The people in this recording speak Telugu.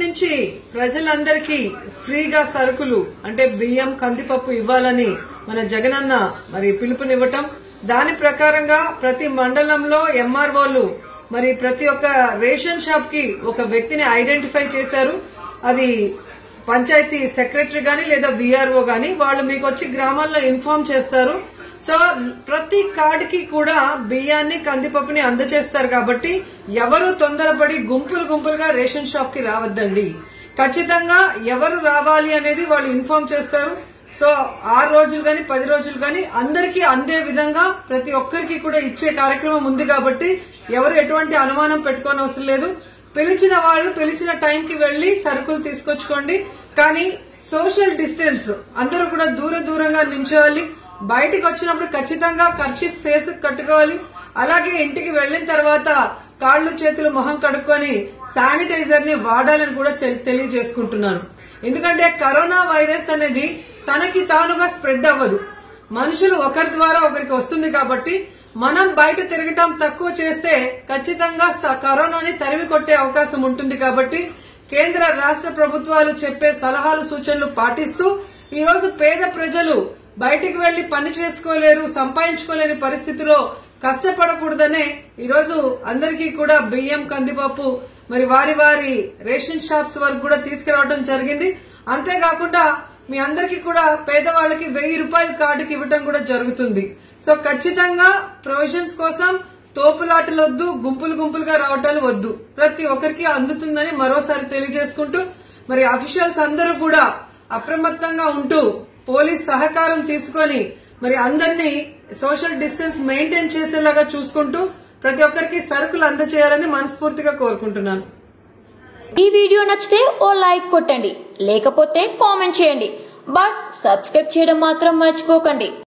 నుంచి ప్రజలందరికీ ఫ్రీగా సరుకులు అంటే బియ్యం కందిపప్పు ఇవ్వాలని మన జగనన్న మరి పిలుపునివ్వటం దాని ప్రకారంగా ప్రతి మండలంలో ఎంఆర్ఓలు మరి ప్రతి ఒక్క రేషన్ షాప్ కి ఒక వ్యక్తిని ఐడెంటిఫై చేశారు అది పంచాయతీ సెక్రటరీ గాని లేదా విఆర్ఓ గాని వాళ్ళు మీకు వచ్చి గ్రామాల్లో ఇన్ఫార్మ్ చేస్తారు సో ప్రతి కార్డుకి కూడా బియ్యాన్ని కందిపప్పుని అందజేస్తారు కాబట్టి ఎవరు తొందరపడి గుంపులు గుంపులుగా రేషన్ షాప్ కి రావద్దండి ఖచ్చితంగా ఎవరు రావాలి అనేది వాళ్ళు ఇన్ఫార్మ్ చేస్తారు సో ఆరు రోజులు గాని పది రోజులు గాని అందరికీ అందే విధంగా ప్రతి ఒక్కరికి కూడా ఇచ్చే కార్యక్రమం ఉంది కాబట్టి ఎవరు ఎటువంటి అనుమానం పెట్టుకోని అవసరం లేదు పిలిచిన వాళ్ళు పిలిచిన టైంకి వెళ్లి సరుకులు తీసుకొచ్చుకోండి కానీ సోషల్ డిస్టెన్స్ అందరూ కూడా దూర దూరంగా నించోవాలి బయటికి వచ్చినప్పుడు ఖచ్చితంగా ఖర్చు ఫేస్ కట్టుకోవాలి అలాగే ఇంటికి వెళ్లిన తర్వాత కాళ్ళు చేతులు మొహం కడుక్కొని శానిటైజర్ ని వాడాలని కూడా చె- తెలియజేసుకుంటున్నాను ఎందుకంటే కరోనా వైరస్ అనేది తనకి తానుగా స్ప్రెడ్ అవ్వదు మనుషులు ఒకరి ద్వారా ఒకరికి వస్తుంది కాబట్టి మనం బయట తిరగటం తక్కువ చేస్తే ఖచ్చితంగా స- కరోనాని తరిమి కొట్టే అవకాశం ఉంటుంది కాబట్టి కేంద్ర రాష్ట్ర ప్రభుత్వాలు చెప్పే సలహాలు సూచనలు పాటిస్తూ ఈ రోజు పేద ప్రజలు బయటికి వెళ్లి పని చేసుకోలేరు సంపాదించుకోలేని పరిస్థితిలో కష్టపడకూడదనే ఈ రోజు అందరికీ కూడా బియ్యం కందిపప్పు మరి వారి వారి రేషన్ షాప్స్ వరకు కూడా తీసుకురావడం జరిగింది అంతేకాకుండా మీ అందరికీ కూడా పేదవాళ్ళకి వెయ్యి రూపాయల కార్డుకి ఇవ్వడం కూడా జరుగుతుంది సో ఖచ్చితంగా ప్రొవిజన్స్ కోసం తోపులాటలు వద్దు గుంపులు గుంపులుగా రావటాలు వద్దు ప్రతి ఒక్కరికి అందుతుందని మరోసారి తెలియజేసుకుంటూ మరి అఫీషియల్స్ అందరూ కూడా అప్రమత్తంగా ఉంటూ పోలీస్ సహకారం తీసుకొని మరి అందరినీ సోషల్ డిస్టెన్స్ మెయింటైన్ చేసేలాగా చూసుకుంటూ ప్రతి ఒక్కరికి సరుకులు అందజేయాలని మనస్ఫూర్తిగా కోరుకుంటున్నాను ఈ వీడియో నచ్చితే ఓ లైక్ కొట్టండి లేకపోతే కామెంట్ చేయండి బట్ సబ్స్క్రైబ్ చేయడం మాత్రం మర్చిపోకండి